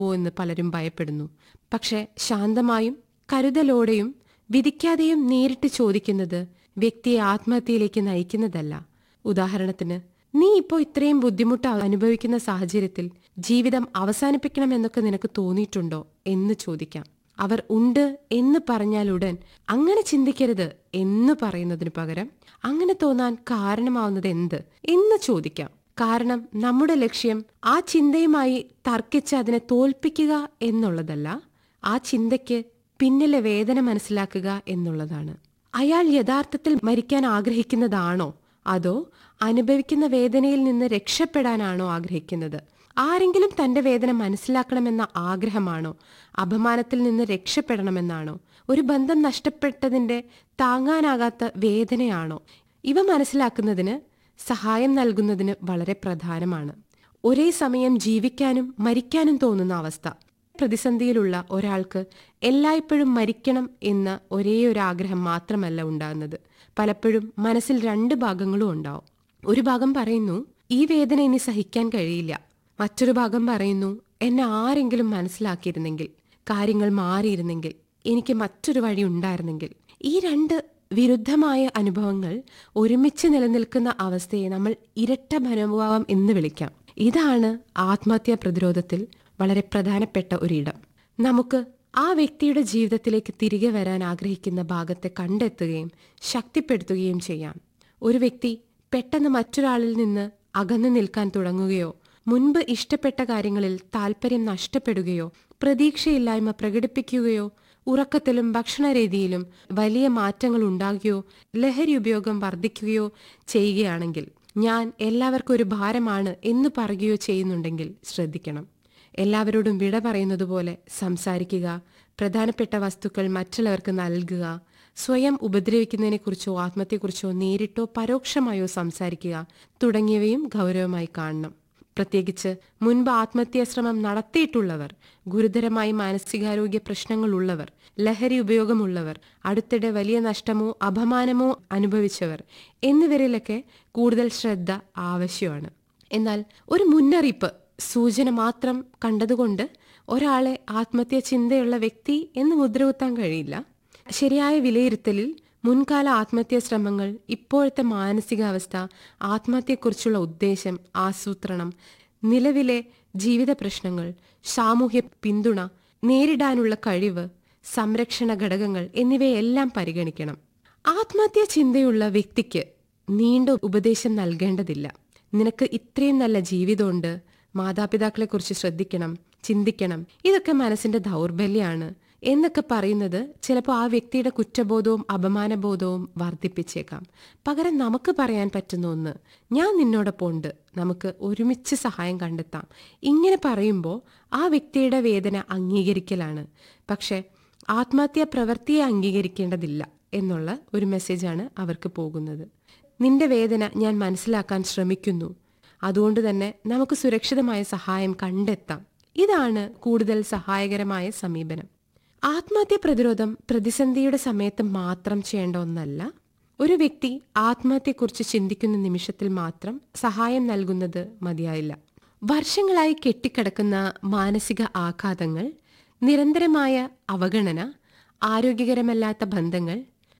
ഓ എന്ന് പലരും ഭയപ്പെടുന്നു പക്ഷെ ശാന്തമായും കരുതലോടെയും വിധിക്കാതെയും നേരിട്ട് ചോദിക്കുന്നത് വ്യക്തിയെ ആത്മഹത്യയിലേക്ക് നയിക്കുന്നതല്ല ഉദാഹരണത്തിന് നീ ഇപ്പോൾ ഇത്രയും ബുദ്ധിമുട്ട് അനുഭവിക്കുന്ന സാഹചര്യത്തിൽ ജീവിതം അവസാനിപ്പിക്കണമെന്നൊക്കെ നിനക്ക് തോന്നിയിട്ടുണ്ടോ എന്ന് ചോദിക്കാം അവർ ഉണ്ട് എന്ന് പറഞ്ഞാൽ ഉടൻ അങ്ങനെ ചിന്തിക്കരുത് എന്ന് പറയുന്നതിനു പകരം അങ്ങനെ തോന്നാൻ കാരണമാവുന്നത് എന്ത് എന്ന് ചോദിക്കാം കാരണം നമ്മുടെ ലക്ഷ്യം ആ ചിന്തയുമായി തർക്കിച്ച് അതിനെ തോൽപ്പിക്കുക എന്നുള്ളതല്ല ആ ചിന്തയ്ക്ക് പിന്നിലെ വേദന മനസ്സിലാക്കുക എന്നുള്ളതാണ് അയാൾ യഥാർത്ഥത്തിൽ മരിക്കാൻ ആഗ്രഹിക്കുന്നതാണോ അതോ അനുഭവിക്കുന്ന വേദനയിൽ നിന്ന് രക്ഷപ്പെടാനാണോ ആഗ്രഹിക്കുന്നത് ആരെങ്കിലും തന്റെ വേദന മനസ്സിലാക്കണമെന്ന ആഗ്രഹമാണോ അപമാനത്തിൽ നിന്ന് രക്ഷപ്പെടണമെന്നാണോ ഒരു ബന്ധം നഷ്ടപ്പെട്ടതിന്റെ താങ്ങാനാകാത്ത വേദനയാണോ ഇവ മനസ്സിലാക്കുന്നതിന് സഹായം നൽകുന്നതിന് വളരെ പ്രധാനമാണ് ഒരേ സമയം ജീവിക്കാനും മരിക്കാനും തോന്നുന്ന അവസ്ഥ പ്രതിസന്ധിയിലുള്ള ഒരാൾക്ക് എല്ലായ്പ്പോഴും മരിക്കണം എന്ന ഒരേ ഒരു ആഗ്രഹം മാത്രമല്ല ഉണ്ടാകുന്നത് പലപ്പോഴും മനസ്സിൽ രണ്ട് ഭാഗങ്ങളും ഉണ്ടാവും ഒരു ഭാഗം പറയുന്നു ഈ വേദന ഇനി സഹിക്കാൻ കഴിയില്ല മറ്റൊരു ഭാഗം പറയുന്നു എന്നെ ആരെങ്കിലും മനസ്സിലാക്കിയിരുന്നെങ്കിൽ കാര്യങ്ങൾ മാറിയിരുന്നെങ്കിൽ എനിക്ക് മറ്റൊരു വഴി ഉണ്ടായിരുന്നെങ്കിൽ ഈ രണ്ട് വിരുദ്ധമായ അനുഭവങ്ങൾ ഒരുമിച്ച് നിലനിൽക്കുന്ന അവസ്ഥയെ നമ്മൾ ഇരട്ട മനോഭാവം എന്ന് വിളിക്കാം ഇതാണ് ആത്മഹത്യാ പ്രതിരോധത്തിൽ വളരെ പ്രധാനപ്പെട്ട ഒരിടം നമുക്ക് ആ വ്യക്തിയുടെ ജീവിതത്തിലേക്ക് തിരികെ വരാൻ ആഗ്രഹിക്കുന്ന ഭാഗത്തെ കണ്ടെത്തുകയും ശക്തിപ്പെടുത്തുകയും ചെയ്യാം ഒരു വ്യക്തി പെട്ടെന്ന് മറ്റൊരാളിൽ നിന്ന് അകന്നു നിൽക്കാൻ തുടങ്ങുകയോ മുൻപ് ഇഷ്ടപ്പെട്ട കാര്യങ്ങളിൽ താല്പര്യം നഷ്ടപ്പെടുകയോ പ്രതീക്ഷയില്ലായ്മ പ്രകടിപ്പിക്കുകയോ ഉറക്കത്തിലും ഭക്ഷണരീതിയിലും വലിയ മാറ്റങ്ങൾ ഉണ്ടാകുകയോ ലഹരി ഉപയോഗം വർദ്ധിക്കുകയോ ചെയ്യുകയാണെങ്കിൽ ഞാൻ എല്ലാവർക്കും ഒരു ഭാരമാണ് എന്ന് പറയുകയോ ചെയ്യുന്നുണ്ടെങ്കിൽ ശ്രദ്ധിക്കണം എല്ലാവരോടും വിട പറയുന്നത് പോലെ സംസാരിക്കുക പ്രധാനപ്പെട്ട വസ്തുക്കൾ മറ്റുള്ളവർക്ക് നൽകുക സ്വയം ഉപദ്രവിക്കുന്നതിനെക്കുറിച്ചോ ആത്മഹത്യയെക്കുറിച്ചോ നേരിട്ടോ പരോക്ഷമായോ സംസാരിക്കുക തുടങ്ങിയവയും ഗൗരവമായി കാണണം പ്രത്യേകിച്ച് മുൻപ് ആത്മഹത്യാ ശ്രമം നടത്തിയിട്ടുള്ളവർ ഗുരുതരമായി മാനസികാരോഗ്യ പ്രശ്നങ്ങളുള്ളവർ ലഹരി ഉപയോഗമുള്ളവർ അടുത്തിടെ വലിയ നഷ്ടമോ അപമാനമോ അനുഭവിച്ചവർ എന്നിവരിലൊക്കെ കൂടുതൽ ശ്രദ്ധ ആവശ്യമാണ് എന്നാൽ ഒരു മുന്നറിയിപ്പ് സൂചന മാത്രം കണ്ടതുകൊണ്ട് ഒരാളെ ആത്മഹത്യ ചിന്തയുള്ള വ്യക്തി എന്ന് മുദ്രകുത്താൻ കഴിയില്ല ശരിയായ വിലയിരുത്തലിൽ മുൻകാല ആത്മഹത്യാ ശ്രമങ്ങൾ ഇപ്പോഴത്തെ മാനസികാവസ്ഥ ആത്മഹത്യയെക്കുറിച്ചുള്ള ഉദ്ദേശം ആസൂത്രണം നിലവിലെ ജീവിത പ്രശ്നങ്ങൾ സാമൂഹ്യ പിന്തുണ നേരിടാനുള്ള കഴിവ് സംരക്ഷണ ഘടകങ്ങൾ എന്നിവയെല്ലാം പരിഗണിക്കണം ആത്മഹത്യാ ചിന്തയുള്ള വ്യക്തിക്ക് നീണ്ട ഉപദേശം നൽകേണ്ടതില്ല നിനക്ക് ഇത്രയും നല്ല ജീവിതമുണ്ട് മാതാപിതാക്കളെക്കുറിച്ച് ശ്രദ്ധിക്കണം ചിന്തിക്കണം ഇതൊക്കെ മനസ്സിന്റെ ദൗർബല്യമാണ് എന്നൊക്കെ പറയുന്നത് ചിലപ്പോൾ ആ വ്യക്തിയുടെ കുറ്റബോധവും അപമാനബോധവും വർദ്ധിപ്പിച്ചേക്കാം പകരം നമുക്ക് പറയാൻ പറ്റുന്ന ഒന്ന് ഞാൻ നിന്നോടൊപ്പം ഉണ്ട് നമുക്ക് ഒരുമിച്ച് സഹായം കണ്ടെത്താം ഇങ്ങനെ പറയുമ്പോൾ ആ വ്യക്തിയുടെ വേദന അംഗീകരിക്കലാണ് പക്ഷെ ആത്മഹത്യാ പ്രവൃത്തിയെ അംഗീകരിക്കേണ്ടതില്ല എന്നുള്ള ഒരു മെസ്സേജാണ് അവർക്ക് പോകുന്നത് നിന്റെ വേദന ഞാൻ മനസ്സിലാക്കാൻ ശ്രമിക്കുന്നു അതുകൊണ്ട് തന്നെ നമുക്ക് സുരക്ഷിതമായ സഹായം കണ്ടെത്താം ഇതാണ് കൂടുതൽ സഹായകരമായ സമീപനം ആത്മഹത്യ പ്രതിരോധം പ്രതിസന്ധിയുടെ സമയത്ത് മാത്രം ചെയ്യേണ്ട ഒന്നല്ല ഒരു വ്യക്തി ആത്മഹത്യയെക്കുറിച്ച് ചിന്തിക്കുന്ന നിമിഷത്തിൽ മാത്രം സഹായം നൽകുന്നത് മതിയായില്ല വർഷങ്ങളായി കെട്ടിക്കിടക്കുന്ന മാനസിക ആഘാതങ്ങൾ നിരന്തരമായ അവഗണന ആരോഗ്യകരമല്ലാത്ത ബന്ധങ്ങൾ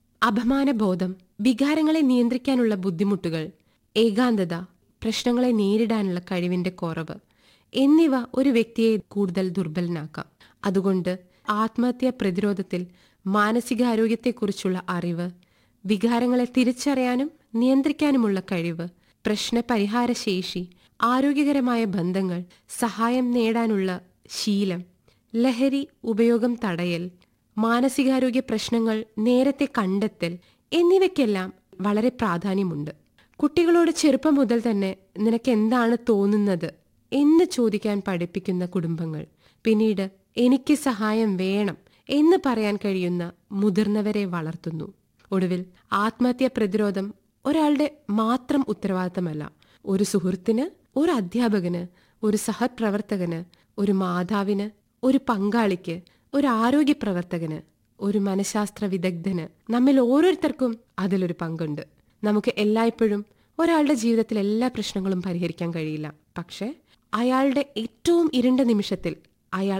അപമാനബോധം വികാരങ്ങളെ നിയന്ത്രിക്കാനുള്ള ബുദ്ധിമുട്ടുകൾ ഏകാന്തത പ്രശ്നങ്ങളെ നേരിടാനുള്ള കഴിവിന്റെ കുറവ് എന്നിവ ഒരു വ്യക്തിയെ കൂടുതൽ ദുർബലനാക്കാം അതുകൊണ്ട് ആത്മഹത്യാ പ്രതിരോധത്തിൽ മാനസികാരോഗ്യത്തെക്കുറിച്ചുള്ള അറിവ് വികാരങ്ങളെ തിരിച്ചറിയാനും നിയന്ത്രിക്കാനുമുള്ള കഴിവ് പ്രശ്നപരിഹാര ശേഷി ആരോഗ്യകരമായ ബന്ധങ്ങൾ സഹായം നേടാനുള്ള ശീലം ലഹരി ഉപയോഗം തടയൽ മാനസികാരോഗ്യ പ്രശ്നങ്ങൾ നേരത്തെ കണ്ടെത്തൽ എന്നിവയ്ക്കെല്ലാം വളരെ പ്രാധാന്യമുണ്ട് കുട്ടികളോട് ചെറുപ്പം മുതൽ തന്നെ നിനക്ക് എന്താണ് തോന്നുന്നത് എന്ന് ചോദിക്കാൻ പഠിപ്പിക്കുന്ന കുടുംബങ്ങൾ പിന്നീട് എനിക്ക് സഹായം വേണം എന്ന് പറയാൻ കഴിയുന്ന മുതിർന്നവരെ വളർത്തുന്നു ഒടുവിൽ ആത്മഹത്യാ പ്രതിരോധം ഒരാളുടെ മാത്രം ഉത്തരവാദിത്തമല്ല ഒരു സുഹൃത്തിന് ഒരു അധ്യാപകന് ഒരു സഹപ്രവർത്തകന് ഒരു മാതാവിന് ഒരു പങ്കാളിക്ക് ഒരു ആരോഗ്യ പ്രവർത്തകന് ഒരു മനഃശാസ്ത്ര വിദഗ്ധന് നമ്മിൽ ഓരോരുത്തർക്കും അതിലൊരു പങ്കുണ്ട് നമുക്ക് എല്ലായ്പ്പോഴും ഒരാളുടെ ജീവിതത്തിൽ എല്ലാ പ്രശ്നങ്ങളും പരിഹരിക്കാൻ കഴിയില്ല പക്ഷേ അയാളുടെ ഏറ്റവും ഇരുണ്ട നിമിഷത്തിൽ അയാൾ